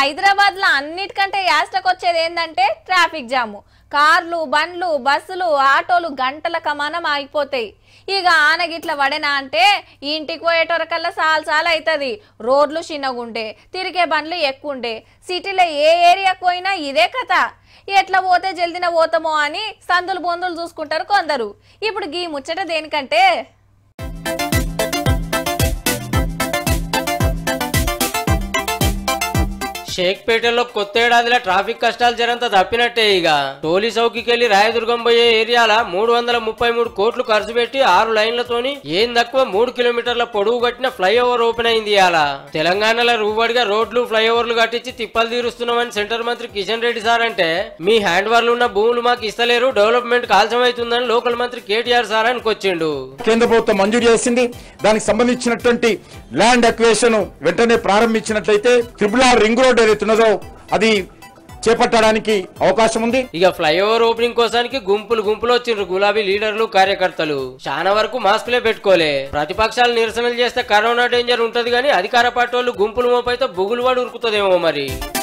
హైదరాబాద్ లో అన్నిటికంటే యాస్టకు వచ్చేది ఏంటంటే ట్రాఫిక్ జాము కార్లు బండ్లు బస్సులు ఆటోలు గంటల కమానం ఆగిపోతాయి ఇక ఆనగిట్ల వడెనా అంటే ఇంటికి పోయేటోరకల్లా సాల్ సాల్ అవుతుంది రోడ్లు చిన్నగుంటే తిరిగే బండ్లు ఎక్కువ ఉండే సిటీలో ఏ ఏరియాకు పోయినా ఇదే కథ ఎట్లా పోతే జల్దిన పోతామో అని సందులు బొందులు చూసుకుంటారు కొందరు ఇప్పుడు గీ ముచ్చట దేనికంటే షేక్పేటలో కొత్త ఏడాదిలో ట్రాఫిక్ కష్టాలు జరంత తప్పినట్టే ఇక టోలీ చౌకీకి వెళ్లి రాయదుర్గం పోయే ఏరియాల మూడు వందల ముప్పై మూడు కోట్లు ఖర్చు పెట్టి ఆరు లైన్లతోని ఏం తక్కువ మూడు కిలోమీటర్ల పొడవు కట్టిన ఫ్లైఓవర్ ఓపెన్ అయింది ఇవాళ తెలంగాణలో రూబడిగా రోడ్లు ఫ్లైఓవర్లు కట్టించి తిప్పలు తీరుస్తున్నామని సెంటర్ మంత్రి కిషన్ రెడ్డి సార్ అంటే మీ హ్యాండ్ వర్లు ఉన్న భూములు మాకు ఇస్తలేరు డెవలప్మెంట్ కాల్చమవుతుందని లోకల్ మంత్రి కేటీఆర్ సార్ అనుకొచ్చిండు కేంద్ర ప్రభుత్వం మంజూరు చేసింది దానికి సంబంధించినటువంటి ల్యాండ్ అక్వేషన్ వెంటనే ప్రారంభించినట్లయితే త్రిపుల్ ఆర్ రింగ్ రోడ్ ఏదైతే ఉన్నదో అది చేపట్టడానికి అవకాశం ఉంది ఇక ఫ్లైఓవర్ ఓపెనింగ్ కోసానికి గుంపులు గుంపులు వచ్చిండ్రు గులాబీ లీడర్లు కార్యకర్తలు చాలా వరకు మాస్కులే పెట్టుకోలే ప్రతిపక్షాలు నిరసనలు చేస్తే కరోనా డేంజర్ ఉంటది కానీ అధికార పార్టీ వాళ్ళు గుంపులు మోపైతే బుగులు వాడు ఉరుకుతుందేమో మరి